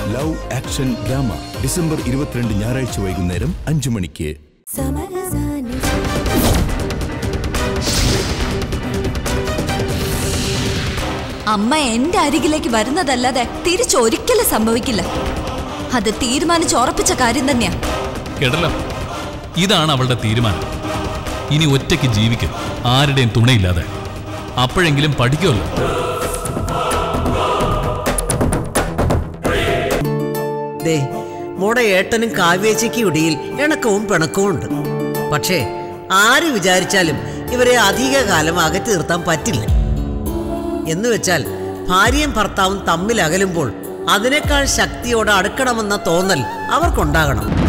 love action drama December ഇരുപത്തിരണ്ട് ഞായറാഴ്ച വൈകുന്നേരം അഞ്ചു മണിക്ക് സമരസാനി അമ്മ എന്റെ അരികിലേക്ക് വരുന്നതല്ലാതെ തിരിച്ചൊരിക്കലും സംഭവിക്കില്ല അത് തീരുമാനിച്ചുറപ്പിച്ച കാര്യം തന്നെയാ കേട്ടല്ലോ ഇതാണ് അവളുടെ തീരുമാനം ഇനി ഒറ്റയ്ക്ക് ജീവിക്കും ആരുടെയും തുണയില്ലാതെ അപ്പോഴെങ്കിലും പഠിക്കുമല്ലോ ദേ മോടെ ഏട്ടനും കാവ്യേച്ചയ്ക്കും ഇടയിൽ ഇണക്കവും പിണക്കവും ഉണ്ട് പക്ഷേ ആര് വിചാരിച്ചാലും ഇവരെ അധിക കാലം അകറ്റി നിർത്താൻ പറ്റില്ല എന്ന് വെച്ചാൽ ഭാര്യയും ഭർത്താവും തമ്മിൽ അകലുമ്പോൾ അതിനേക്കാൾ ശക്തിയോടെ അടുക്കണമെന്ന തോന്നൽ അവർക്കുണ്ടാകണം